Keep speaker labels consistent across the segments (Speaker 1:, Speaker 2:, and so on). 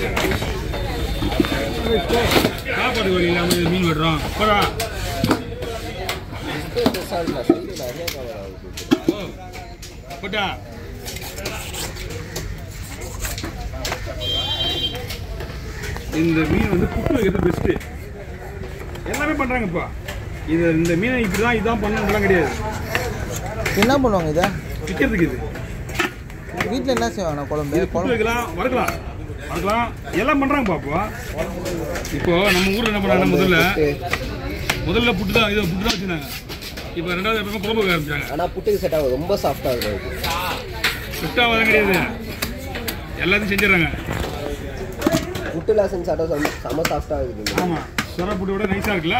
Speaker 1: சாப்பாடு வழி இல்லாமல் மீன் வெட்டுறோம் போடா ஓ போட்டா இந்த மீன் வந்து புட்டு வைக்கிறது பெஸ்ட்டு எல்லாமே பண்ணுறாங்கப்பா இது இந்த மீனை இப்படி தான் இதான் பண்ணணும்லாம் கிடையாது
Speaker 2: என்ன பண்ணுவாங்க இதை
Speaker 1: விற்கிறதுக்கு இது
Speaker 2: வீட்டில் என்ன செய்வாங்க குழம்பு
Speaker 1: இது புட்டு
Speaker 2: குழம்பு
Speaker 1: வைக்கலாம் வறுக்கலாம் வறுக்கலாம் எல்லாம் பண்ணுறாங்க பாப்பா இப்போ நம்ம ஊரில் என்ன பண்ணுறாங்க முதல்ல முதல்ல புட்டு தான் இதை புட்டு தான் வச்சுருந்தாங்க இப்போ ரெண்டாவது எப்பவுமே குழம்பு வைக்க ஆரம்பிச்சாங்க
Speaker 3: ஆனா புட்டுக்கு செட் ஆகும் ரொம்ப சாஃப்டா இருக்கும்
Speaker 1: சுட்டாவதம் கிடையாது எல்லாத்தையும் செஞ்சிடறாங்க
Speaker 3: புட்டுல செஞ்சு சாப்பிட்டா செம்ம- செம்ம சாஃப்டா இருக்குது
Speaker 1: ஆமாம் சுர புட்டு விட நைஸாக இருக்குல்ல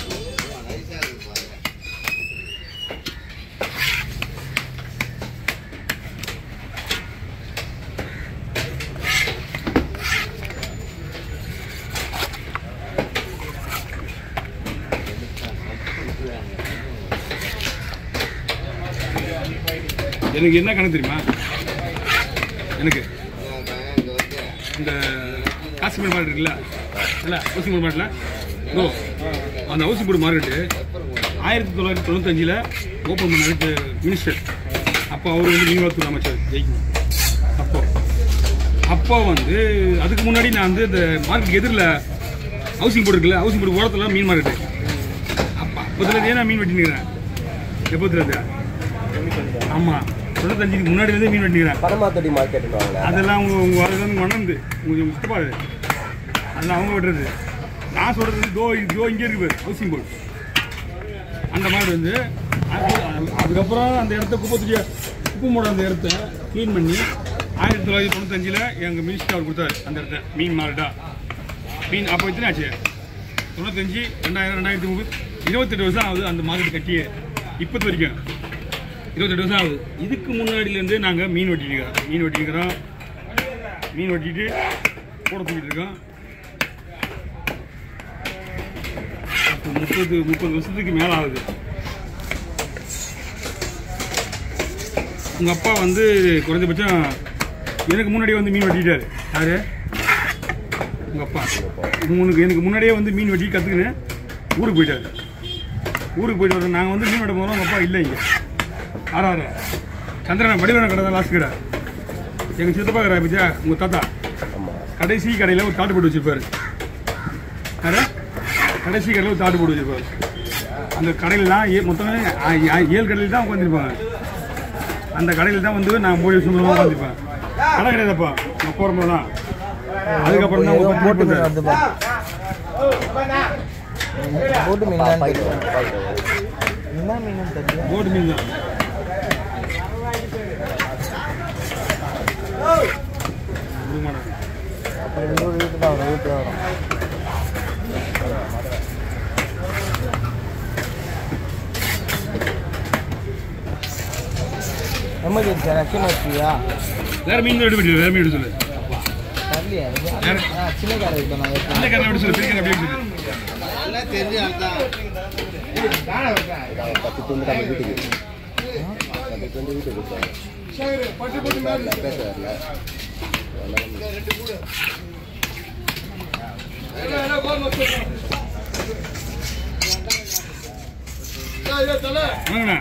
Speaker 1: எனக்கு என்ன கணக்கு தெரியுமா எனக்கு இந்த காசிமீர் மார்க்கெட் இருக்குல்ல இல்லை ஊசிமூர் மார்க்கெட்டில் ஓ அந்த ஊசிமூர் மார்க்கெட்டு ஆயிரத்தி தொள்ளாயிரத்தி தொண்ணூத்தஞ்சில் ஓப்பன் பண்ண மினிஸ்டர் அப்போ அவர் வந்து மீன்வளத்துறை அமைச்சர் ஜெயிக்கணும் அப்போ அப்போ வந்து அதுக்கு முன்னாடி நான் வந்து இந்த மார்க்கெட் எதிரில் ஹவுசிங் போர்டு இருக்குல்ல ஹவுசிங் போர்டு ஓரத்தில் மீன் மார்க்கெட்டு அப்போ அப்போதுலேருந்தே நான் மீன் வெட்டினுக்கிறேன் எப்போதுலேருந்து ஆமாம் தொண்ணூத்தஞ்சுக்கு முன்னாடிலேருந்தே மீன் வெட்டினுக்கிறேன்
Speaker 3: பனமாத்தொடி மார்க்கெட்டுவாங்களே
Speaker 1: அதெல்லாம் உங்க உங்க வரது உணர்ந்து உங்களுக்கு இஷ்டப்பாடு அதெல்லாம் அவங்க விடுறது நான் சொல்றது வந்து தோ தோ இங்கே இருக்கு பாரு ஹவுசிங் போர்டு அந்த மாதிரி வந்து அது- அதுக்கப்புறம் அந்த இடத்த குப்பை தூக்கி குப்பை மூட அந்த இடத்த க்ளீன் பண்ணி ஆயிரத்தி தொள்ளாயிரத்தி தொண்ணூத்தஞ்சில் எங்கள் மினிஸ்டர் அவர் கொடுத்தாரு அந்த இடத்த மீன் மார்க்கெட்டா மீன் அப்போ எத்தனை ஆச்சு தொண்ணூத்தஞ்சு ரெண்டாயிரம் ரெண்டாயிரத்தி முப்பது இருபத்தெட்டு வருஷம் ஆகுது அந்த மார்க்கெட் கட்டியே இப்போது வரைக்கும் இருபத்தெட்டு வருஷம் ஆகுது இதுக்கு முன்னாடிலேருந்து நாங்கள் மீன் வெட்டிட்டு மீன் வெட்டிக்கிறோம் மீன் வெட்டிட்டு கூட தூக்கிட்டு இருக்கோம் அப்போ முப்பது முப்பது வருஷத்துக்கு மேலே ஆகுது உங்கள் அப்பா வந்து குறைஞ்சபட்சம் எனக்கு முன்னாடியே வந்து மீன் வெட்டிட்டாரு யாரு உங்கள் அப்பா உனக்கு எனக்கு முன்னாடியே வந்து மீன் வெட்டி கற்றுக்கின்னு ஊருக்கு போயிட்டாரு ஊருக்கு போயிட்டு வரோம் நாங்கள் வந்து மீன் வெட்ட போகிறோம் உங்கள் அப்பா இல்லை இங்கே ஆறாறு சந்திரன் வடிவன கடை தான் லாஸ்ட் கடை எங்கள் சித்தப்பா கடை பத்தியா உங்கள் தாத்தா
Speaker 3: ஆமா
Speaker 1: கடைசி கடையில் ஒரு தாட்டு போட்டு வச்சிருப்பாரு யாரு கடைசி கடையில் ஒரு தாட்டு போட்டு வச்சிருப்பாரு அந்த கடையிலலாம் ஏ மொத்தமே ஆ- ஆ- ஏழு கடையில் தான் உட்காந்துருப்பாங்க அந்த கடையில் தான் வந்து நான் போய் சும்மா உட்காந்துருப்பேன் கடை கிடையாதுப்பா நான் போகிற போது தான் அதுக்கப்புறம் தான்
Speaker 2: ஏதோ
Speaker 1: உங்க
Speaker 2: போட்டு
Speaker 1: போட்டு
Speaker 2: மீன் வந்து பா போட்டு மீன் தான்
Speaker 3: பாய்ட்டு
Speaker 2: தெரியும்
Speaker 3: பாய்ட்டு
Speaker 2: என்ன மீன் தெரியல
Speaker 1: போட்டு மீன் தான் கொடுக்க மாட்டாங்க.
Speaker 2: அப்புறம் எங்கள் ஊர் வீட்டு தான் வரும் வீட்டில் வரும் எமர்ஜென்சி ரஷ்யன் வச்சியா
Speaker 1: வேற மீன் தான் எடுத்து வேற மீன் எடுத்து சொல்லு
Speaker 2: தரலையா
Speaker 1: யாரு?
Speaker 2: ஆ சின்ன கடை இப்போ நான்
Speaker 1: அந்த
Speaker 2: வைப்பேன்
Speaker 1: கரை எடுத்து சொல்லு பெரிய கரை எப்படி சொல்லு
Speaker 3: பத்து துண்டு நம்ம வீட்டுக்கு பத்து துண்டு வீட்டுக்கு கொடுத்தாங்க பேச வரல
Speaker 1: வாங்கண்ணா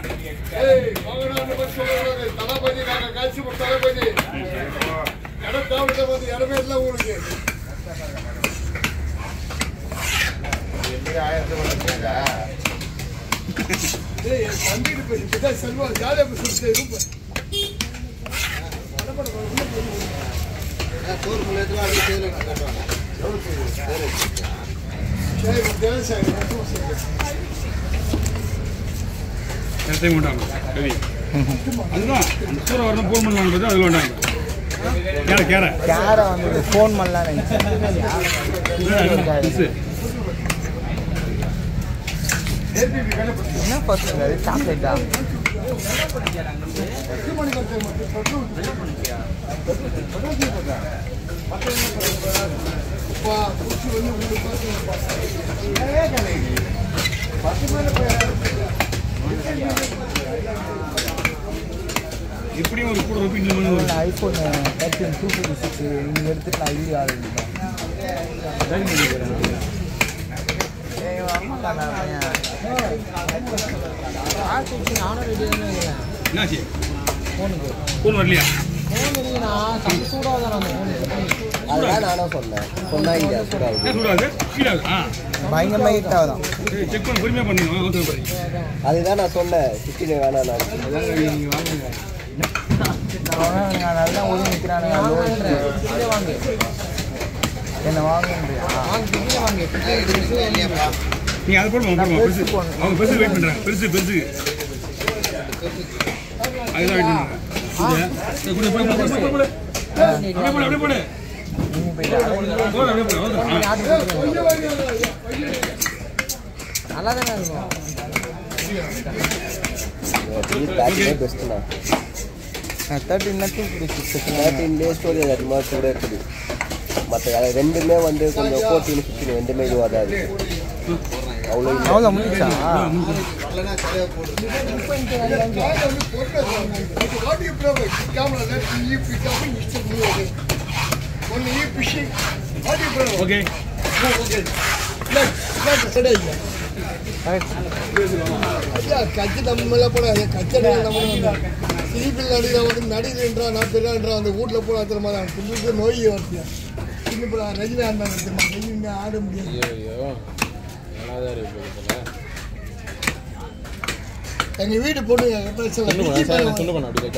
Speaker 1: இடத்தையும் கொண்டாங்க கவி அதுதான் அந்த சூறை வரணும் ஃபோன் பண்ணலான்னு பார்த்து அதில் கொண்டாங்க கேரை கேரை
Speaker 2: கேரை வந்து ஃபோன் பண்ணலாம் நினச்சேன்
Speaker 1: மிஸ்ஸு
Speaker 2: என்ன ஃபர்ஸ்ட் சாக்லேட்டா
Speaker 1: எப்படியும் ஒரு கூட ரொம்ப இன்னும் மணி வரும்
Speaker 2: iPhone thirteen two fifty six நீங்கள் எடுத்துட்டு நான் வீடியோ ஆரம்பிப்பேன் ஏய் வரமாட்டாடா பையன்
Speaker 4: நானும் ரெடி தான்
Speaker 1: என்னாச்சு
Speaker 4: ஃபோனுக்கு
Speaker 1: ஃபோன் வரலையா
Speaker 4: ஃபோன் இருக்குண்ணா சம சூடாக தான் அந்த ஃபோனுக்கு
Speaker 3: அதுதான் நானும் சொன்னேன் சொன்னா இங்க சூடாகுது
Speaker 1: என்ன சூடாது கீழாது ஆ
Speaker 2: பயங்கரமாக ஹிட் ஆகுதான்
Speaker 1: சரி செக் பண்ணி பொறுமையாக பண்ணுங்க அவசரம் பாருங்க
Speaker 3: அதுதான் நான் சொன்னேன் சிக்கன் வேணாம் நான்
Speaker 2: அவன் நல்லா ஒதுங்கி நிற்கிறானுங்க
Speaker 4: இதே வாங்கு
Speaker 2: என்ன வாங்குன்றியா
Speaker 4: வாங்கு இதே வாங்கு
Speaker 1: நீ அதை போடுவோம் போடுவோம் பெருசு அவங்க பெருசு வெயிட் பண்ணுறாங்க பெருசு பெருசு அதுதான் வெயிட் பண்ணுறாங்க சரி, கொடு, போடு, போடு, போடு, போடு. அப்படியே போடு அப்படியே போடு
Speaker 2: நீங்கள் போயிட்டு
Speaker 1: போடு அப்படியே போடு அவ்வளவுதான். ஆ.
Speaker 4: நல்லா தானே இருக்கும்
Speaker 3: தேர்ட்டினே பெஸ்ட்டுண்ணா
Speaker 2: தேர்ட்டின்னா டூ ஃபிஃப்டி சிக்ஸ்
Speaker 3: தேர்ட்டின்லேயே ஸ்டோரேஜ் அதிகமாக கூட இருக்குது மற்ற ரெண்டுமே வந்து கொஞ்சம் ஃபோர்டீன் ஃபிஃப்டின் ரெண்டுமே இதுவாக தான் இருக்குது அவ்வளோ இல்லை.
Speaker 2: அவ்வளோ முடிச்சா
Speaker 1: ஓகே
Speaker 5: கட்சி தமிழ்ல போட கட்சி சிரிப்பில் நடிகர் வந்து நடிகர்ன்றா நான் பெரியன்றா அந்த வீட்டில் போட தெரியுமா தான் புதுசு நோய் வருது சின்ன பிள்ளை ரஜினிகாந்த் தெரியுமா ரஜினி ஆட முடியாது எங்க வீடு பொண்ணுங்க பிரச்சனை இல்லை.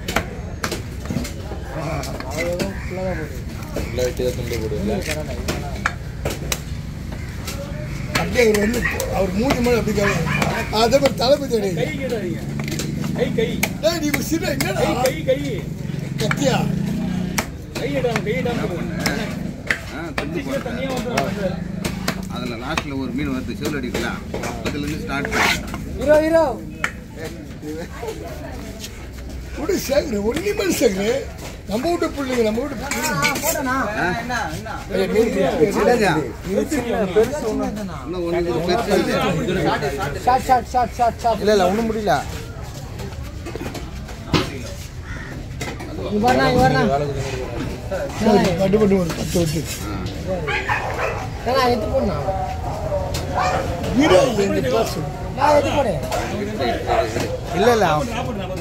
Speaker 5: அப்படியே அவர் வந்து அவர் மூணு மணி அப்படி கேட்க அதே மாதிரி தளபதி அடி
Speaker 1: கை கேட்டாதீங்க கை கை
Speaker 5: டேய் நீ ஒரு சின்ன என்னடா
Speaker 1: கை கை
Speaker 5: கத்தியா
Speaker 1: கை இடாம கை இடாம தனியாக வந்து
Speaker 6: அதில் லாஸ்ட்டில் ஒரு மீன் வருது செவில் அடிக்கலாம் அதுலேருந்து ஸ்டார்ட் பண்ணி
Speaker 4: ஹீரோ ஹீரோ
Speaker 5: ஒரு சேகரு ஒன்றுமே சேகரு நம்ம வீட்டு பிள்ளைங்க நம்ம வீட்டு பிள்ளைங்க ஏய், மீன்
Speaker 6: இன்னும் ஒன்று பெருசு
Speaker 4: short short short short short
Speaker 2: இல்லை இல்லை ஒன்றும் முடியல
Speaker 4: இவர்னா இவர்னா
Speaker 5: கட்டுப்பட்டு ஒரு பத்து விட்டு
Speaker 4: ஏன்னா எத்து போடணா
Speaker 5: வீடு எங்க கிளாஸ்
Speaker 4: நான் எத்து போடு
Speaker 2: இல்லை இல்லை
Speaker 1: சாப்பிடுறேன்